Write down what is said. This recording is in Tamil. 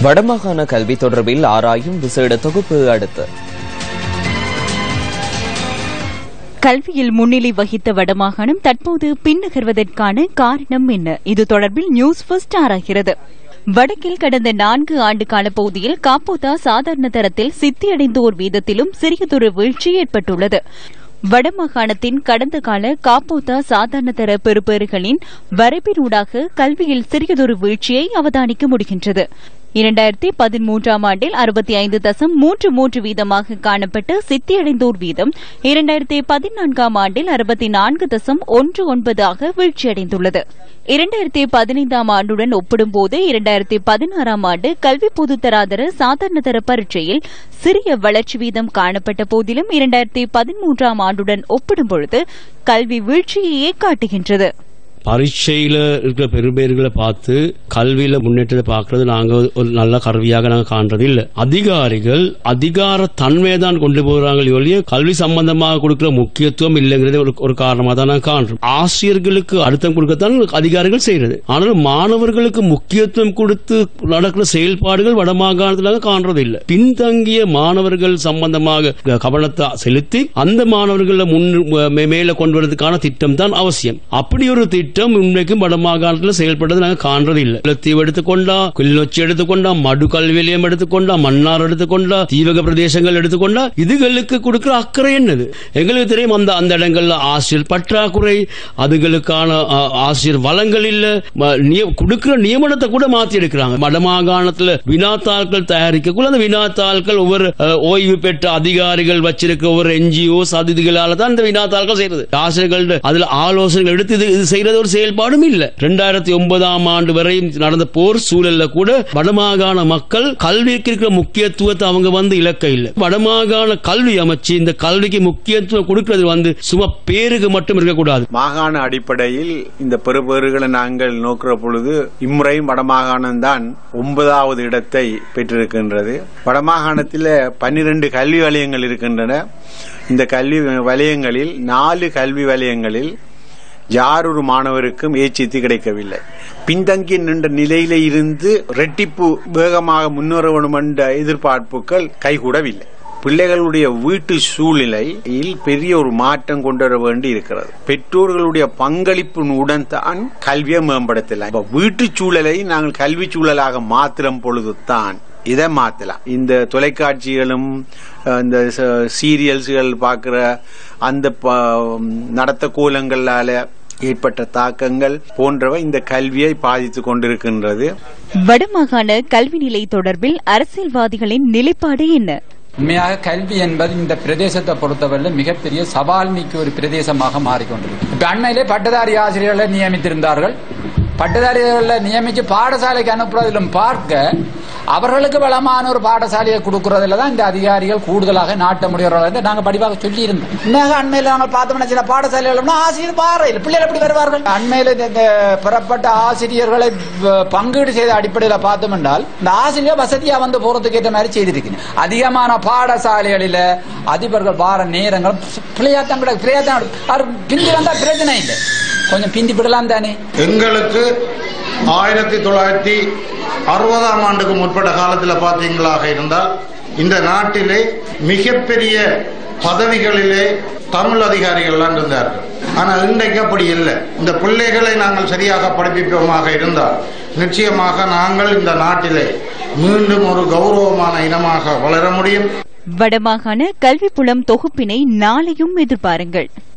வடமாகாண கல்வி தொடர்பில் ஆராயும் விசேட தொகுப்பு அடுத்து கல்வியில் முன்னிலை வகித்த வடமாகாணம் தற்போது பின்னகர்வதற்கான காரணம் என்ன இது தொடர்பில் நியூஸ் ஃபர்ஸ்ட் ஆராய்கிறது வடக்கில் கடந்த நான்கு ஆண்டு கால பகுதியில் காப்போதா சாதாரண தரத்தில் சித்தியடைந்தோர் வீதத்திலும் சிறியதொரு வீழ்ச்சி ஏற்பட்டுள்ளது வடமாகாணத்தின் கடந்த கால காப்போதா சாதாரண தர பெறுபேறுகளின் வரைபினூடாக கல்வியில் சிறியதொரு வீழ்ச்சியை அவதானிக்க முடிகின்றது இரண்டாயிரத்தி பதிமூன்றாம் ஆண்டில் அறுபத்தி ஐந்து தசம் மூன்று மூன்று வீதமாக காணப்பட்ட சித்தியடைந்தோர் வீதம் இரண்டாயிரத்தி பதினான்காம் ஆண்டில் அறுபத்தி நான்கு தசம் ஒன்று ஒன்பதாக வீழ்ச்சியடைந்துள்ளது இரண்டாயிரத்தி பதினைந்தாம் ஆண்டுடன் ஒப்பிடும்போது இரண்டாயிரத்தி பதினாறாம் ஆண்டு கல்வி பொதுத்தராதர சாதாரண தர பரீட்சையில் சிறிய வளர்ச்சி வீதம் காணப்பட்ட போதிலும் இரண்டாயிரத்தி பதிமூன்றாம் ஆண்டுடன் ஒப்பிடும்பொழுது கல்வி வீழ்ச்சியையே காட்டுகின்றது பரீட்சையில இருக்கிற பெருபேர்களை பார்த்து கல்வியில முன்னேற்றத்தை பார்க்கறது நாங்க ஒரு நல்ல கருவியாக நாங்க காண்றது இல்ல அதிகாரிகள் அதிகார தன்மையை தான் கொண்டு போறாங்க ஒழிய கல்வி சம்பந்தமாக கொடுக்கிற முக்கியத்துவம் இல்லைங்கிறத ஒரு ஒரு காரணமா தான் நாங்க காண்றோம் ஆசிரியர்களுக்கு அழுத்தம் கொடுக்கத்தான் அதிகாரிகள் செய்யறது ஆனால் மாணவர்களுக்கு முக்கியத்துவம் கொடுத்து நடக்கிற செயல்பாடுகள் வடமாகாணத்தில் காண்றது இல்ல பின்தங்கிய மாணவர்கள் சம்பந்தமாக கவனத்தை செலுத்தி அந்த மாணவர்களை முன் மே- மேல கொண்டு வரதுக்கான திட்டம் தான் அவசியம் அப்படி ஒரு திட்டம் உண்மைக்கும் வடமாகாணத்தில் செயல்பட்டது நாங்க காண்றது இல்ல முல்லைத்தீவு எடுத்துக்கொண்டா கிளிநொச்சி எடுத்துக்கொண்டா மடு கல்வி நிலையம் எடுத்துக்கொண்டா மன்னார் எடுத்துக்கொண்டா தீவக பிரதேசங்கள் எடுத்துக்கொண்டா இதுகளுக்கு கொடுக்கிற அக்கறை என்னது எங்களுக்கு தெரியும் அந்த அந்த இடங்கள்ல ஆசிரியர் பற்றாக்குறை அதுகளுக்கான ஆ, ஆசிரியர் வளங்கள் இல்ல ம- நிய- கொடுக்கிற நியமனத்தை கூட மாத்தி எடுக்கிறாங்க வடமாகாணத்துல வினாத்தாள்கள் தயாரிக்கக்குள்ள அந்த வினாத்தாள்கள் ஒவ்வொரு அ, ஓய்வு பெற்ற அதிகாரிகள் வச்சிருக்க ஒவ்வொரு என்ஜிஓஸ் அது இதுகளால தான் இந்த வினாத்தாள்கள் செய்யறது ஆசிரியர்கள் அதுல ஆலோசனைகள் எடுத்து இது இது செய்யறது ஒரு செயல்பாடும் இல்ல ரெண்டாயிரத்தி ஒன்பதாம் ஆண்டு வரையும் நடந்த போர் சூழல்ல கூட வடமாகாண மக்கள் கல்விக்கு இருக்கிற முக்கியத்துவத்தை அவங்க வந்து இலக்க இல்ல வடமாகாண கல்வி அமைச்சு இந்த கல்விக்கு முக்கியத்துவம் கொடுக்கிறது வந்து சும்மா பேருக்கு மட்டும் இருக்கக்கூடாது மாகாண அடிப்படையில் இந்த பெறுபேறுகளை நாங்கள் நோக்குற பொழுது இம்முறையும் வடமாகாணம் தான் ஒன்பதாவது இடத்தை பெற்றிருக்கின்றது வடமாகாணத்தில் பன்னிரண்டு கல்வி வலயங்கள் இருக்கின்றன இந்த கல்வி வலயங்களில் நாலு கல்வி வலயங்களில் யாரொரு மாணவருக்கும் ஏச்சித்து கிடைக்கவில்லை பின்தங்கி நின்ற நிலையில இருந்து ரெட்டிப்பு வேகமாக முன்னேற வேண்டும் என்ற எதிர்பார்ப்புகள் கைகூடவில்லை பிள்ளைகளுடைய வீட்டு சூழ்நிலையில் பெரிய ஒரு மாற்றம் கொண்டு வர வேண்டி இருக்கிறது பெற்றோர்களுடைய பங்களிப்புடன் தான் கல்வியை மேம்படுத்தலாம் இப்ப வீட்டு சூழலை நாங்கள் கல்வி சூழலாக மாத்திரம் பொழுதுதான் இதை மாத்தலாம் இந்த தொலைக்காட்சிகளும் அஹ், இந்த ச- சீரியல்ஸ்கள் பார்க்கிற அந்த ப- நடத்த கோலங்களால ஏற்பட்ட தாக்கங்கள் போன்றவை இந்த கல்வியை பாதித்துக் கொண்டிருக்கின்றது வடமாகாண கல்வி நிலை தொடர்பில் அரசியல்வாதிகளின் நிலைப்பாடு என்ன உண்மையாக கல்வி என்பது இந்த பிரதேசத்தை பொறுத்தவரை மிகப்பெரிய சவால் மிக்க ஒரு பிரதேசமாக மாறிக்கொண்டிருக்கு இப்ப அண்மையிலே பட்டதாரி ஆசிரியர்களை நியமித்திருந்தார்கள் பட்டதாரிகளை நியமிச்சு பாடசாலைக்கு அனுப்புறதிலும் பார்க்க அவர்களுக்கு வளமான ஒரு பாடசாலையை கொடுக்கறதுல தான் இந்த அதிகாரிகள் கூடுதலாக நாட்ட முடியவர்கள் நாங்கள் படிப்பாக சொல்லி இருந்தோம் உண்மையாக அண்மையில் நாங்கள் பார்த்தோம்னா சில பாடசாலைகள் ஆசிரியர் பாறையில் பிள்ளைகள் எப்படி வருவார்கள் அண்மையில் இந்த- இந்த பெறப்பட்ட ஆசிரியர்களை வ- பங்கீடு செய்த அடிப்படையில் பார்த்தோம் என்றால் இந்த ஆசிரியர் வசதியா வந்து போறதுக்கு ஏற்ற மாதிரி செய்திருக்கீங்க அதிகமான பாடசாலைகளில அதிபர்கள் வார நேரங்கள் பிள்ளையாத்தான் கிடக்கு பிள்ளையாத்தான் அவர் பிந்தி வந்தா பிரச்சனை இல்லை கொஞ்சம் பிந்தி விடலாம் தானே எங்களுக்கு ஆயிரத்தி தொள்ளாயிரத்தி அறுபதாம் ஆண்டுக்கு முற்பட்ட காலத்தில் பார்த்தீங்களாக இருந்தால் இந்த நாட்டிலே மிகப்பெரிய பதவிகளிலே தமிழ் அதிகாரிகள்லாம் இருந்தார்கள் ஆனால் இன்றைக்கு அப்படி இல்லை இந்த பிள்ளைகளை நாங்கள் சரியாக படிப்பிப்போமாக இருந்தால் நிச்சயமாக நாங்கள் இந்த நாட்டிலே மீண்டும் ஒரு கௌரவமான இனமாக வளர முடியும் வடமாகாண கல்வி புலம் தொகுப்பினை நாளையும் எதிர்பாருங்கள்